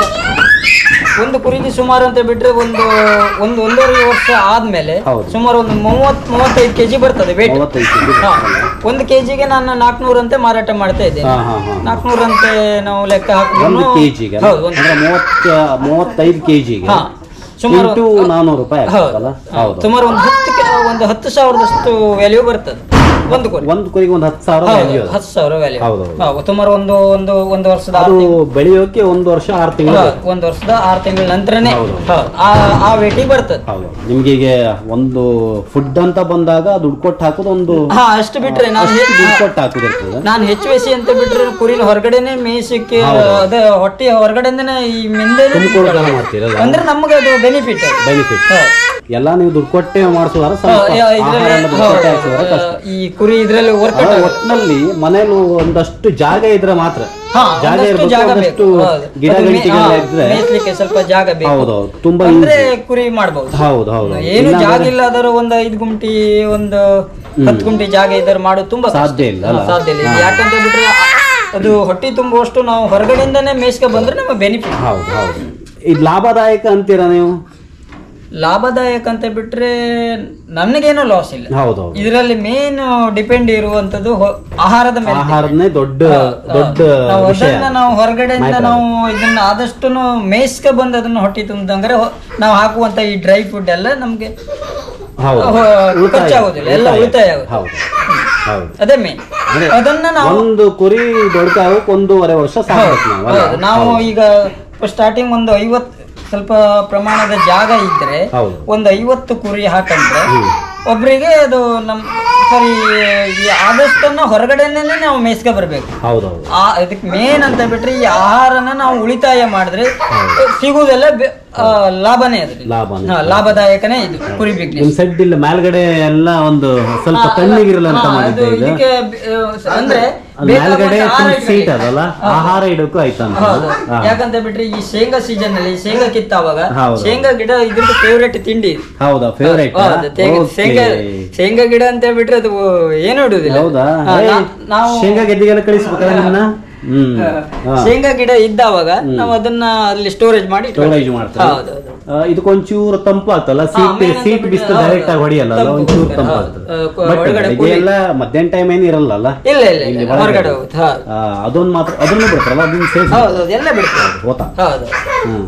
ಒಂದು ಕುರಿಗೆ ಸುಮಾರು ಅಂತ ಬಿಟ್ರೆ ಒಂದು ಒಂದು ಒಂದೂವರೆ ವರ್ಷ ಆದ್ಮೇಲೆ ಹೌದು. ಸುಮಾರು ಒಂದು ಮೂವತ್ ಮೂವತ್ತೈದು ಕೆಜಿ ಬರ್ತದೆ ವೇಟ್ ಮೂವತ್ತೈದು ಕೆಜಿ ಹಾ. ಒಂದು ಕೆಜಿಗೆ ನಾನು ನಾಲ್ಕುನೂರಂತೆ ಮಾರಾಟ ಮಾಡ್ತಾ ಇದ್ದೇನೆ ಹಾ ಹಾ ಹಾ ನಾಲ್ಕುನೂರಂತೆ ನಾವು ಲೆಕ್ಕ ಒಂದು ಹಾಕಿದ್ರು ಕೆಜಿಗೆ ಹೌದು ಒಂದು ಅಂದ್ರೆ ಮೂವತ್ತ ಮೂವತ್ತೈದು ಕೆಜಿಗೆ ಹಾ ಸುಮಾರು ಇಂಟು ನಾನೂರು ರೂಪಾಯಿ ಹೌದು ಆಗ್ತದಲ್ಲ ಹೌದು ಸುಮಾರು ಒಂದು ಹತ್ತು ಕೆ- ಒಂದು ಹತ್ತು ಸಾವಿರದಷ್ಟು ವ್ಯಾಲ್ಯೂ ಬರ್ತದೆ ಒಂದು ಕುರಿ ಒಂದು ಕುರಿಗೆ ಒಂದು ಹತ್ತು ಸಾವಿರ ಹೌದು, value ಅದು. ಹತ್ತು ಸಾವಿರ ವ್ಯಾಲ್ಯೂ ಹೌದು, ಹೌದು. ಸುಮಾರು ಒಂದು ಒಂದು ಒಂದು ವರ್ಷದ ಅದು ಆರು ತಿಂಗಳು ಬೆಳೆಯೋಕೆ ಒಂದು ವರ್ಷ ಆರು ತಿಂಗಳು ಒಂದು ವರ್ಷದ ಆರು ತಿಂಗಳ ನಂತರನೇ ಹೌದು. ಹೌದು, ಆ ಆ ವೇಟಿಗೆ ಬರ್ತದೆ ಹೌದು ನಿಮ್ಗೆ ಈಗ ಒಂದು ಫುಡ್ ಅಂತ ಬಂದಾಗ ದುಡ್ಡು ಕೊಟ್ಟು ಹಾಕೋದು ಒಂದು ಹಾ ಅಷ್ಟು ಬಿಟ್ರೆ ನಾನು ಅಷ್ಟು ಹೆ- ದುಡ್ಡು ಕೊಟ್ಟು ಹಾಕೋದಿರ್ತದೆ ನಾನು ಹೆಚ್ಚು ಬೇಸಿ ಅಂತ ಬಿಟ್ರೆ ಕುರಿನ ಹೊರಗಡೆನೆ ಮೇಯಿಸಕ್ಕೆ ಅದ ಹೊಟ್ಟೆ ಹೊರಗಡೆನೆ ಈ ಮಿಂದೆ ತುಂಬಿಕೊಡ್ತಾನ ಮಾಡ್ತೀರಲ್ಲ ಅಂದ್ರೆ ನಮಗೆ ಅದು ಬೆನಿಫಿಟ್ ಬೆನಿಫಿಟ್ ಎಲ್ಲ ನೀವು ದುಡ್ಡು ಕೊಟ್ಟೆ ಮಾಡಿಸೋದಾರ ಸ್ವಲ್ಪ ಆಹಾರ ಎಲ್ಲ ದುಡ್ಡು ಕೊಟ್ಟೆ ಹಾಕ್ಸೋದಾರ ಕಷ್ಟ ಈ ಕುರಿ ಇದ್ರಲ್ಲಿ ವರ್ಕ್ ಆದ್ರೆ ಒಟ್ನಲ್ಲಿ ಮನೇಲಿ ಒಂದಷ್ಟು ಜಾಗ ಇದ್ರೆ ಮಾತ್ರ ಹಾ ಜಾಗ ಒಂದಷ್ಟು ಇರ್ಬೇಕು ಜಾಗ ಒಂದಷ್ಟು ಬೇಕು ಹೌದು. ಗಿಡ ಅದು ಮೇ- ಗಂಟಿಗೆಲ್ಲ ಹಾ, ಇದ್ರೆ ಮೇಯ್ಸ್ಲಿಕ್ಕೆ ಸ್ವಲ್ಪ ಜಾಗ ಬೇಕು ಹೌದೌದು ತುಂಬಾ ಅಂದ್ರೆ easy. ಕುರಿ ಮಾಡಬಹುದು ಹೌದು ಹೌದು ಏನು ಇಲ್ಲ ಜಾಗ ಇಲ್ಲ ಆದರೂ ಒಂದು ಐದು ಗುಂಟಿ ಒಂದು ಹತ್ತು ಗುಂಟಿ ಜಾಗ ಇದ್ದರೆ ಮಾಡೋದು ತುಂಬಾ ಕಷ್ಟ. ಸಾಧ್ಯ ಇಲ್ಲ ಅಲ್ಲ? ಹಾ, ಸಾಧ್ಯ ಇಲ್ಲ ಯಾಕಂತ ಬಿಟ್ರೆ ಆ- ಅದು ಹೊಟ್ಟೆ ತುಂಬುವಷ್ಟು ನಾವು ಹೊರಗಡೆಯಿಂದನೇ ಮೇಯ್ಸ್ಕೊ ಬಂದ್ರೆ ನಮಗೆ ಬೆನಿಫಿಟ್ ಹೌದು ಹೌದು ಇದು ಲಾಭದಾಯಕ ಅಂತೀರಾ ನೀವು ಲಾಭದಾಯಕ ಅಂತ ಬಿಟ್ರೆ ನನಗೇನೋ ಲಾಸ್ ಇಲ್ಲ ಹೌದೌದು ಇದರಲ್ಲಿ ಮೇನ್ ಡಿಪೆಂಡ್ ಇರುವಂತದ್ದು ಹೊ- ಆಹಾರದ ಮೇಲೆ ಆಹಾರನೇ ದೊಡ್ಡ ದೊಡ್ಡ ನಾವು ವಿಷಯ ಅದನ್ನ ನಾವು ಹೊರಗಡೆಯಿಂದ ನಾವು ಇದನ್ನ ಆದಷ್ಟು ಮೇಯ್ಸ್ಕ ಬಂದು ಅದನ್ನ ಹೊಟ್ಟೆ ತುಂಬಿದಂದ್ರೆ ನಾವು ಹಾಕುವಂತ ಈ ಡ್ರೈ ಫುಡ್ ಎಲ್ಲ ನಮ್ಗೆ ಹೌದು ಹೊ- ಉಳಿತಾಯ. ಖರ್ಚಾಗೋದಿಲ್ಲ ಎಲ್ಲ ಉಳಿತಾಯ ಆಗುತ್ತೆ ಹೌದು ಹೌದು ಅದೇ ಮೇನ್ ಅಂದ್ರೆ ಅದನ್ನ ನಾವು ಒಂದು ಕುರಿ ದೊಡ್ಡಕಾಗಕ್ಕೆ ಒಂದೂವರೆ ವರ್ಷ ಸಾಕು ನಾವು ಅಲ್ಲ? ಹೌದು ನಾವು ಈಗ ಸ್ಟಾರ್ಟಿಂಗ್ ಒಂದು ಐವತ್ ಸ್ವಲ್ಪ ಪ್ರಮಾಣದ ಜಾಗ ಇದ್ರೆ ಹೌದು ಒಂದು ಐವತ್ತು ಕುರಿ ಹಾಕಂದ್ರೆ ಒಬ್ರಿಗೆ ಅದು ನಮ್ ಸರಿ ಈ ಆದಷ್ಟನ್ನ ಹೊರಗಡೆನೇ ನಾವು ಮೇಯ್ಸ್ಕೊ ಬರ್ಬೇಕು ಹೌದೌದು ಆ ಇದಕ್ಕೆ ಮೇನ್ ಅಂತ ಬಿಟ್ರೆ ಈ ಆಹಾರನ ನಾವು ಉಳಿತಾಯ ಮಾಡಿದ್ರೆ ಸಿಗುವುದೆಲ್ಲ ಬೆ- ಆ, ಲಾಭನೇ ಅದ್ರಲ್ಲಿ ಲಾಭನೇ. ಹಾ, ಲಾಭದಾಯಕನೇ ಇದು ಕುರಿ ಬಿಸ್ನೆಸ್ ನಿಮ್ ಸೆಡ್ ಇಲ್ಲ ಮೇಲ್ಗಡೆ ಎಲ್ಲ ಒಂದು ಸ್ವಲ್ಪ ತಣ್ಣಗಿರಲ್ಲ ಅಂತ ಮಾಡಿದ್ದೆ ಈಗ ಇದಕ್ಕೆ ಬೆ- ಆ, ಅಂದ್ರೆ ಅದು ಬೇಕಾಗುವಂತ ಮೇಲ್ಗಡೆ ಆಹಾರ ಸೀಟ್ ಇರ್ಬೇಕು. ಅದಲ್ಲ ಆಹಾರ ಇಡಕ್ಕೂ ಆಯ್ತಂತ ಹೌದು ಹಾ. ಯಾಕಂತ ಬಿಟ್ರೆ ಈ ಶೇಂಗಾ ಸೀಸನ್ ಅಲ್ಲಿ ಶೇಂಗಾ ಕಿತ್ತಾವಾಗ ಹೌದು. ಶೇಂಗಾ ಗಿಡ ಇದ್ರದ್ದು ಫೇವ್ರೇಟ್ ತಿಂಡಿ ಇದು. ಹೌದಾ ಫೇವರೇಟ್ ಹೌದು, ತೇಗ- ಶೇಂಗಾ ಶೇಂಗಾ ಗಿಡ ಅಂತ ಬಿಟ್ರೆ ಅದು ಏನು ಇಡುದಿಲ್ಲ ಹೌದಾ ಹಾ, ಏ, ನಾ- ನಾವು ಶೇಂಗಾ ಗೆದ್ದಿಗೆಲ್ಲ ಕಳಿಸ್ಬೇಕಲ್ಲ ನಿಮ್ಮನ್ನ ಹ್ಮ್ ಹಾ. ಶೇಂಗಾ ಗಿಡ ಇದ್ದಾವಾಗ ನಾವು ಅದನ್ನ ಅಲ್ಲಿ ಸ್ಟೋರೇಜ್ ಮಾಡಿ ಸ್ಟೋರೇಜ್ ಮಾಡ್ತಾರೆ ಹೌದು, ಹೌದು. ಆ, ಇದಕ್ಕೊಂಚೂರು ತಂಪು ಆಗ್ತಲ್ಲ ಸೀಟ್ ಮೇನ್ ಅಂತ ಸೀಟ್ ಬಿಟ್ರೆ ಬಿಸಿಲು ಹೌದು, ಡೈರೆಕ್ಟ್ ಆಗಿ ಹೊಡಿಯಲ್ಲ ಅಲ್ಲ ತಂಪು ಒಂಚೂರು ಬರ್ತದೆ, ತಂಪು ಹೌದು. ಆಗ್ತದೆ ಆ, ಬಟ್ ಒಳಗಡೆ ಬೆಳಿಗ್ಗೆ ಎಲ್ಲ ಮಧ್ಯಾಹ್ನ ಟೈಮ್ ಏನು ಇರಲ್ಲ ಅಲ್ಲ ಇಲ್ಲ ಇಲ್ಲ ಇಲ್ಲಿ ಇಲ್ಲ ಒಳಗಡೆ. ಹೊರಗಡೆ ಹೋಗುತ್ತೆ ಹೌದು ಆ, ಅದೊಂದು ಮಾತ್ರ ಅದನ್ನು ಬಿಡ್ತಾರಲ್ಲ ಅದನ್ನ ಸೇರಿಸಿ ಹೌದು ಹೌದು, ಎಲ್ಲ ಬಿಡ್ತೇವೆ ಗೊತ್ತಾ ಹೌದು ಹ್ಮ್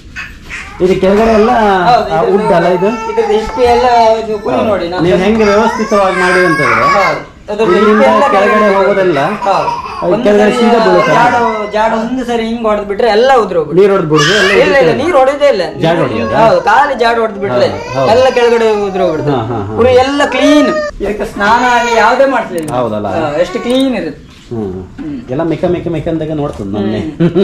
ಇದು ಕೆಳಗಡೆ ಎಲ್ಲ ಹೌದು, ಇದ್ರದ್ದು- ಉಡ್ ಅಲ್ಲ ಇದು ಇದ್ರದ್ದು ಹಿಪ್ಪೆ ಎಲ್ಲ ಇದು ಕುರಿ ನೋಡಿ ನಾನು ನೀವು ಹೆಂಗೆ ವ್ಯವಸ್ಥಿತವಾಗಿ ಮಾಡಿ ಅಂತಂದ್ರೆ ಹೌದು. ಅದ್ರದ್ದು ಇಲ್ಲಿಂದ ಹಿಪ್ಪೆ ಎಲ್ಲ ಕೆಳಗಡೆ ಕೆಳಗಡೆ ಹೋಗೋದೆಲ್ಲ ಹೌದು. ಅದು ಒಂದು ಕೆಳಗಡೆ ಸರಿ ಸೀದಾ ಬೀಳುತ್ತೆ. ಜಾಡು ಜಾಡು ಒಂದು ಸರಿ ಹಿಂಗ್ ಹೊಡೆದ್ ಬಿಟ್ರೆ ಎಲ್ಲ ಉದ್ರೋಗ್ಬಿಟ್ಟು ನೀರು ಹೊಡೆದು ಬಿಡುದು ಎಲ್ಲ ಇಲ್ಲ ಇಲ್ಲ ನೀರು ಹೊಡೆದೇ ಇಲ್ಲ ಜಾಡು ಹೊಡೆಯೋದಾ? ಹೌದು ಖಾಲಿ ಜಾಡು ಹೊಡೆದ್ ಬಿಟ್ರೆ ಹೌದು, ಹೌದು. ಎಲ್ಲ ಕೆಳಗಡೆ ಉದ್ರೋಗ್ಬಿಡ್ತದೆ ಹಾ, ಹಾ, ಹಾ. ಕುರಿ ಎಲ್ಲ ಕ್ಲೀನ್ ಇದಕ್ಕೆ ಸ್ನಾನ ಆಗಲಿ ಯಾವುದೇ ಮಾಡ್ಲಿಲ್ಲ ಹೌದಲ್ಲ? ಎಷ್ಟು ಕ್ಲೀನ್ ಇರುತ್ತೆ ಹ್ಮ್ ಎಲ್ಲ ಮೆಕ ಮೆಕ ಮೆಕ ಅಂದಾಗ ನೋಡ್ತದೆ ನನ್ನೇ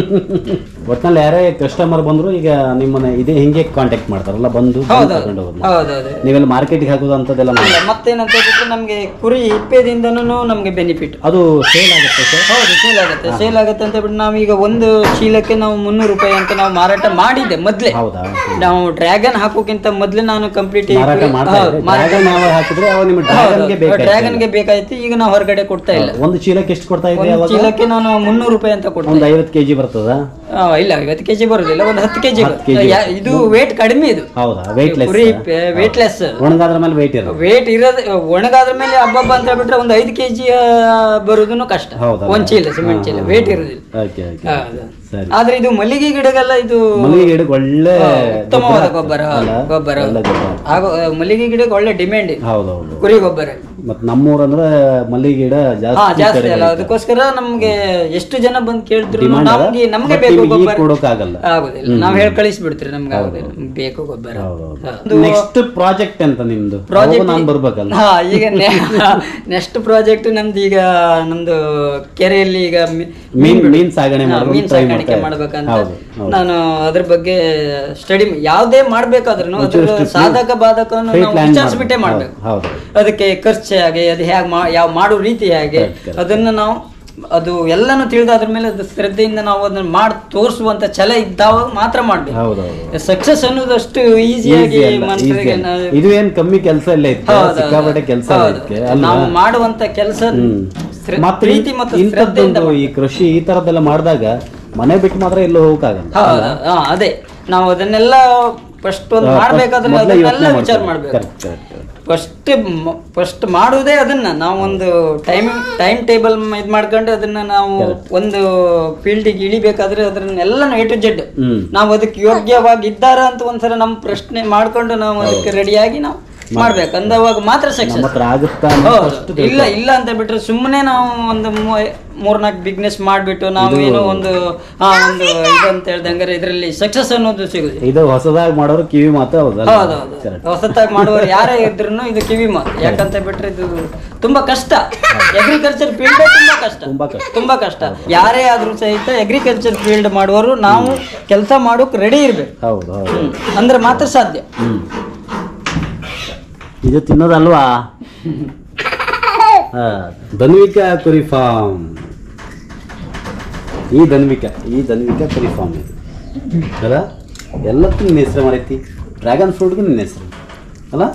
ಒಟ್ನಲ್ಲಿ ಯಾರೇ ಕಸ್ಟಮರ್ ಬಂದ್ರು ಈಗ ನಿಮ್ಮನ್ನ ಇದೇ ಹಿಂಗೆ ಕಾಂಟ್ಯಾಕ್ಟ್ ಮಾಡ್ತಾರಲ್ಲ ಬಂದು ಬಂದು ಹೌದೌದು ತಗೊಂಡು ಹೋಗೋದು ಹೌದೌದು ನೀವೆಲ್ಲ ಮಾರ್ಕೆಟಿಗೆ ಹಾಕೋದು ಅಂತದೆಲ್ಲ ಮಾಡಿ ಇಲ್ಲ, ಮತ್ತೇನಂತ ಹೇಳಿದ್ರೆ ನಮಗೆ ಕುರಿ ಹಿಪ್ಪೆದಿಂದನೂ ನಮಗೆ ಬೆನಿಫಿಟ್ ಅದು ಸೇಲ್ ಆಗುತ್ತೆ ಸರ್ ಹೌದು ಸೇಲ್ ಆಗುತ್ತೆ ಸೇಲ್ ಆಗುತ್ತೆ ಅಂತ ಹೇಳ್ಬಿಟ್ಟು ನಾವೀಗ ಒಂದು ಚೀಲಕ್ಕೆ ನಾವು ಮುನ್ನೂರು ರೂಪಾಯಿ ಅಂತ ನಾವು ಮಾರಾಟ ಮಾಡಿದ್ದೆ ಮೊದ್ಲೇ ಹೌದಾ ನಾವು ಡ್ರ್ಯಾಗನ್ ಹಾಕೋಕ್ಕಿಂತ ಮೊದ್ಲು ನಾನು ಕಂಪ್ಲೀಟ್ ಮಾರಾಟ ಮಾಡ್ತಾ ಇದ್ರೆ ಡ್ರ್ಯಾಗನ್ ಯಾವ ಹಾಕಿದ್ರೆ ಅವ ನಿಮ್ಮ ಡ್ರ್ಯಾಗನ್ಗೆ ಬೇಕಾಯ್ತು ಡ್ರ್ಯಾಗನ್ಗೆ ಬೇಕಾಯ್ತು ಈಗ ನಾವು ಹೊರಗಡೆ ಕೊಡ್ತಾ ಇಲ್ಲ ಒಂದು ಚೀಲಕ್ಕೆ ಎಷ್ಟು ಕೊಡ್ತಾ ಇದ್ರಿ ಒಂದು ಅವಾಗ ಚೀಲಕ್ಕೆ ನಾನು ಮುನ್ನೂರು ರೂಪಾಯಿ ಅಂತ ಕೊಡ್ತಾ ಒಂದು ಐವತ್ತು ಕೆಜಿ ಬರ್ತದ ಆ, ಇಲ್ಲ ಐವತ್ತು ಕೆಜಿ ಬರುದಿಲ್ಲ ಒಂದು ಹತ್ತು ಕೆಜಿ ಹತ್ತು kg. ಇದು ವೇಟ್ ಕಡಿಮೆ ಇದು ಹೌದಾ ವೆಯ್ಟ್ ಲೆಸ್ ಕುರಿ ವೇಟ್ಲೆಸ್ ಒಣಗಾದ್ರ ಮೇಲೆ ವೆಯ್ಟ್ ಇರೋದು ವೇಟ್ ಇರೋದು ಒಣಗಾದ್ರ ಮೇಲೆ ಹಬ್ಬಬ್ಬ ಅಂತ ಹೇಳ್ಬಿಟ್ರೆ ಒಂದು ಐದು ಕೆಜಿ ಬರುದನ್ನು ಕಷ್ಟ ಹೌದಾ? ಒಂದ್ ಚೀಲ ಸಿಮೆಂಟ್ ಚೀಲ ವೇಟ್ ಇರುದಿಲ್ಲ ಓಕೆ ಓಕೆ ಹೌದು. ಸರಿ ಆದ್ರೆ ಇದು ಮಲ್ಲಿಗೆ ಗಿಡಗೆಲ್ಲ ಇದು ಮಲ್ಲಿಗೆ ಗಿಡಕ್ಕೆ ಒಳ್ಳೆ ಆ, ಉತ್ತಮವಾದ ಗೊಬ್ಬರ ಗೊಬ್ಬರ ಅಲ್ಲ? ಗೊಬ್ಬರ ಒಳ್ಳೆ ಗೊಬ್ಬರ ಹಾಗೂ ಆ, ಮಲ್ಲಿಗೆ ಗಿಡಕ್ಕೆ ಒಳ್ಳೆ ಡಿಮ್ಯಾಂಡ್ ಇದೆ ಹೌದೌದು ಕುರಿ ಗೊಬ್ಬರ ಮತ್ ನಮ್ಮೂರಂದ್ರೆ ಮಲ್ಲಿಗೆ ಗಿಡ ಹಾ ಜಾಸ್ತಿ ಜಾಸ್ತಿ ಕಡೆ ಅಲ್ಲ ಅದಕ್ಕೋಸ್ಕರ ನಮ್ಗೆ ಎಷ್ಟು ಜನ ಬಂದು ಕೇಳಿದ್ರು Demand ಅದ? ನಮ್ಗೆ ನಮ್ಗೆ but ಬೇಕು ನಿಮ್ಗೆ ಈಗ ಗೊಬ್ಬರ ಕೊಡೋಕ್ಕಾಗಲ್ಲ. ಆಗುದಿಲ್ಲ ನಾವ್ ಹೇಳಿ ಕಳಿಸ್ಬಿಡ್ತೀರಿ ನಮ್ಗೆ ಆಗುದಿಲ್ಲ ನಮ್ಗೆ ಬೇಕು ಗೊಬ್ಬರ ಅದು ನೆಕ್ಸ್ಟ್ ಪ್ರಾಜೆಕ್ಟ್ ಅಂತ ನಿಮ್ದು Project ಅವಾಗ ನಾನ್ ಬರ್ಬೇಕಲ್ಲ ಹಾ ಈಗ ನೆಕ್ಸ್ಟ್ ಪ್ರಾಜೆಕ್ಟ್ ನಮ್ದು ಈಗ ನಮ್ದು ಕೆರೆಯಲ್ಲಿ ಈಗ ಮೀ- ಮೀನ್ ಮೀನ್ ಸಾಗಣೆ ಹಾ, ಮಾಡ್ಕೊಂಡು ಮೀನ್ try ಸಾಕಾಣಿಕೆ ಮಾಡ್ತಾ ಇದ್ದೀನಿ. ಮಾಡ್ಬೇಕಂತ ಹೌದು, ಹೌದು. ನಾನು ಅದ್ರ ಬಗ್ಗೆ ಸ್ಟಡಿ ಯಾವ್ದೇ ಮಾಡ್ಬೇಕಾದ್ರೂ ಅದ್ರ ಒಂಚೂರು ಸಾಧಕ ಬಾಧಕವನ್ನು Straight ನಾವು line ವಿಚಾರಿಸ್ಬಿಟ್ಟೆ ಮಾಡ್ಬೇಕು. ಮಾಡ್ಬೇಕು ಹೌದು. ಅದಕ್ಕೆ ಖರ್ಚು ಹೇಗೆ ಅದು ಹೇಗೆ ಯಾವ ಮಾಡೋ ರೀತಿ ಹೇಗೆ Correct, correct. ಅದನ್ನ ನಾವು ಅದು ಎಲ್ಲಾನು ತಿಳಿದ ಅದ್ರ ಮೇಲೆ ಅದು ಶ್ರದ್ಧೆಯಿಂದ ನಾವು ಅದನ್ನ ಮಾಡಿ ತೋರಿಸುವಂತ ಛಲ ಇದ್ದಾವಾಗ ಮಾತ್ರ ಮಾಡ್ಬೇಕು ಹೌದೌದು ಸಕ್ಸಸ್ ಅನ್ನೋದು ಅಷ್ಟು ಈಸಿಯಾಗಿ Easy ಅಲ್ಲ, easy ಮನುಷ್ಯರಿಗೆ ಅಲ್ಲ. ನಾವು- ಇದು ಏನ್ ಕಮ್ಮಿ ಕೆಲಸ ಇಲ್ಲ ಇತ್ತು ಹೌದು, ಸಿಕ್ಕಾಪಟ್ಟೆ ಕೆಲಸ ಹೌದು. ಇದಕ್ಕೆ ಅಲ್ವಾ ನಾವು ಮಾಡುವಂತ ಕೆಲಸ ಹ್ಮ್. ಮತ್ತೆ ಪ್ರೀತಿ ಮತ್ತು ಶ್ರದ್ಧೆಯಿಂದ ಇಂಥದ್ದೊಂದು ಈ ಕೃಷಿ ಈ ತರದ್ದೆಲ್ಲ ಮಾಡಿದಾಗ ಮನೆ ಬಿಟ್ಟು ಮಾತ್ರ ಎಲ್ಲೂ ಹೋಗಕ್ಕಾಗಲ್ಲ ಹೌದು ಹಾ, ಅದೇ ನಾವು ಅದನ್ನೆಲ್ಲ ಫಸ್ಟ್ ಒಂದು ಹಾ, ಮಾಡ್ಬೇಕಾದ್ರೆ ಮೊದ್ಲೇ ಅದನ್ನೆಲ್ಲ ಯೋಚ್ನೆ ವಿಚಾರ ಮಾಡ್ಬೇಕು. ಮಾಡ್ಬೇಕು Correct, correct, correct. First first ಮಾಡುವುದೇ ಅದನ್ನ ನಾವು ಒಂದು ಟೈಮ್ ಟೈಮ್ ಟೇಬಲ್ ಇದು ಮಾಡ್ಕೊಂಡು ಅದನ್ನ ನಾವು ಒಂದು ಫೀಲ್ಡಿಗೆ ಇಳಿಬೇಕಾದ್ರೆ ಅದನ್ನೆಲ್ಲ ಎ ಟು ಜೆಡ್ ಹ್ಮ್ ನಾವು ಅದಕ್ಕೆ ಯೋಗ್ಯವಾಗಿ ಇದ್ದಾರ ಅಂತ ಒಂದ್ಸಲ ನಮ್ಮ ಪ್ರಶ್ನೆ ಮಾಡ್ಕೊಂಡು ನಾವು ಅದಕ್ಕೆ ರೆಡಿಯಾಗಿ ನಾವು ಮಾಡ್ಬೇಕು ಅಂದವಾಗ ಮಾತ್ರ ನಮ್ಮ ಸಕ್ಸಸ್ ಹತ್ರ ಆಗುತ್ತಾ ಅನ್ನೋ ಹೌದು. first ಇಲ್ಲ ಇಲ್ಲ ಅಂತ ಬಿಟ್ರೆ ಸುಮ್ಮನೆ ನಾವು ಒಂದು ಮೂ- ಮೂರ್ನಾಲ್ಕು ಬಿಸ್ನೆಸ್ ಮಾಡ್ಬಿಟ್ಟು ನಾವು ಏನೋ ಒಂದು ಹಾ ಒಂದು ಇದು ಅಂತ ಹೇಳ್ದಂಗಾರೆ ಇದರಲ್ಲಿ ಸಕ್ಸಸ್ ಅನ್ನೋದು ಸಿಗುದು ಇದು ಹೊಸದಾಗಿ ಮಾಡೋರು ಕಿವಿ ಮಾತು ಹೌದಲ್ಲ ಹೌದೌದು Correct. ಹೊಸತಾಗಿ ಮಾಡುವವರು ಯಾರೇ ಇದ್ರು ಇದು ಕಿವಿ ಮಾತು ಯಾಕಂತ ಬಿಟ್ರೆ ಇದು ತುಂಬಾ ಕಷ್ಟ ಅಗ್ರಿಕಲ್ಚರ್ ಫೀಲ್ಡ್ ತುಂಬಾ ಕಷ್ಟ ತುಂಬಾ ಕಷ್ಟ. ತುಂಬಾ ಕಷ್ಟ ಯಾರೇ ಆದ್ರೂ ಸಹಿತ ಅಗ್ರಿಕಲ್ಚರ್ ಫೀಲ್ಡ್ ಮಾಡುವವರು ನಾವು ಕೆಲಸ ಮಾಡೋಕ್ ರೆಡಿ ಇರ್ಬೇಕು ಹೌದು ಹೌದು ಹ್ಮ್. ಅಂದ್ರೆ ಮಾತ್ರ ಸಾಧ್ಯ ಹ್ಮ್ ಇದು ತಿನ್ನೋದಲ್ವಾ ಹಾ, ಧನ್ವಿಕಾ ಕುರಿ ಫಾರ್ಮ್ ಈ ಧನ್ವಿಕಾ ಈ ಧನ್ವಿಕಾ ಕುರಿ ಫಾರ್ಮ್ ಇದು ಅಲ್ಲ ಎಲ್ಲದಕ್ಕೂ ನಿನ್ನ ಹೆಸರು ಮಾಡೈತಿ ಡ್ರ್ಯಾಗನ್ ಫ್ರೂಟ್ಗೂ ನಿನ್ನ ಹೆಸರು ಅಲ್ಲ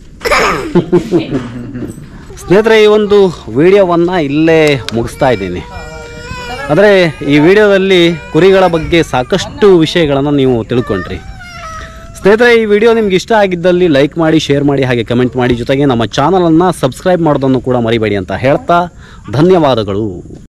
ಸ್ನೇಹಿತರೆ ಈ ಒಂದು ವಿಡಿಯೋವನ್ನು ಇಲ್ಲೇ ಮುಗಿಸ್ತಾ ಇದ್ದೀನಿ ಆದರೆ ಈ ವಿಡಿಯೋದಲ್ಲಿ ಕುರಿಗಳ ಬಗ್ಗೆ ಸಾಕಷ್ಟು ವಿಷಯಗಳನ್ನು ನೀವು ತಿಳ್ಕೊಂಡ್ರಿ ಸ್ನೇಹಿತರೆ ಈ ವಿಡಿಯೋ ನಿಮ್ಗೆ ಇಷ್ಟ ಆಗಿದ್ದಲ್ಲಿ ಲೈಕ್ ಮಾಡಿ ಶೇರ್ ಮಾಡಿ ಹಾಗೆ ಕಮೆಂಟ್ ಮಾಡಿ ಜೊತೆಗೆ ನಮ್ಮ ಚಾನಲನ್ನು ಸಬ್ಸ್ಕ್ರೈಬ್ ಮಾಡೋದನ್ನು ಕೂಡ ಮರಿಬೇಡಿ ಅಂತ ಹೇಳ್ತಾ ಧನ್ಯವಾದಗಳು